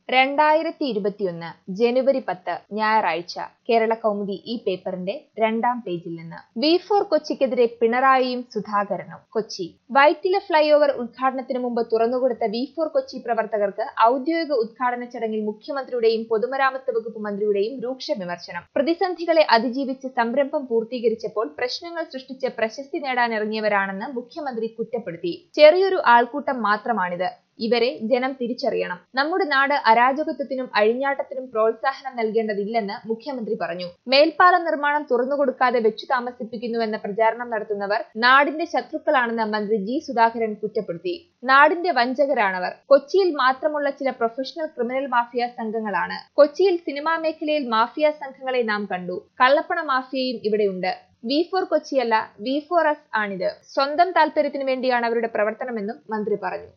രണ്ടായിരത്തി ഇരുപത്തിയൊന്ന് ജനുവരി പത്ത് ഞായറാഴ്ച കേരള കൗമുദി ഈ പേപ്പറിന്റെ രണ്ടാം പേജിൽ നിന്ന് വി ഫോർ കൊച്ചിക്കെതിരെ പിണറായിയും സുധാകരനും കൊച്ചി വൈറ്റില ഫ്ലൈ ഓവർ ഉദ്ഘാടനത്തിന് മുമ്പ് തുറന്നുകൊടുത്ത വി ഫോർ കൊച്ചി പ്രവർത്തകർക്ക് ഔദ്യോഗിക ഉദ്ഘാടന ചടങ്ങിൽ മുഖ്യമന്ത്രിയുടെയും പൊതുമരാമത്ത് വകുപ്പ് മന്ത്രിയുടെയും രൂക്ഷ വിമർശനം പ്രതിസന്ധികളെ അതിജീവിച്ച് സംരംഭം പൂർത്തീകരിച്ചപ്പോൾ പ്രശ്നങ്ങൾ സൃഷ്ടിച്ച് പ്രശസ്തി നേടാനിറങ്ങിയവരാണെന്ന് മുഖ്യമന്ത്രി കുറ്റപ്പെടുത്തി ചെറിയൊരു ആൾക്കൂട്ടം മാത്രമാണിത് ഇവരെ ജനം തിരിച്ചറിയണം നമ്മുടെ നാട് അരാജകത്വത്തിനും അഴിഞ്ഞാട്ടത്തിനും പ്രോത്സാഹനം നൽകേണ്ടതില്ലെന്ന് മുഖ്യമന്ത്രി പറഞ്ഞു മേൽപ്പാല നിർമ്മാണം തുറന്നുകൊടുക്കാതെ വെച്ചു താമസിപ്പിക്കുന്നുവെന്ന പ്രചാരണം നടത്തുന്നവർ നാടിന്റെ ശത്രുക്കളാണെന്ന് മന്ത്രി ജി സുധാകരൻ കുറ്റപ്പെടുത്തി നാടിന്റെ വഞ്ചകരാണവർ കൊച്ചിയിൽ മാത്രമുള്ള ചില പ്രൊഫഷണൽ ക്രിമിനൽ മാഫിയ സംഘങ്ങളാണ് കൊച്ചിയിൽ സിനിമാ മേഖലയിൽ മാഫിയ സംഘങ്ങളെ നാം കണ്ടു കള്ളപ്പണ മാഫിയയും ഇവിടെയുണ്ട് വി ഫോർ കൊച്ചിയല്ല വി ഫോർ എസ് ആണിത് സ്വന്തം താല്പര്യത്തിനു വേണ്ടിയാണ് അവരുടെ പ്രവർത്തനമെന്നും മന്ത്രി പറഞ്ഞു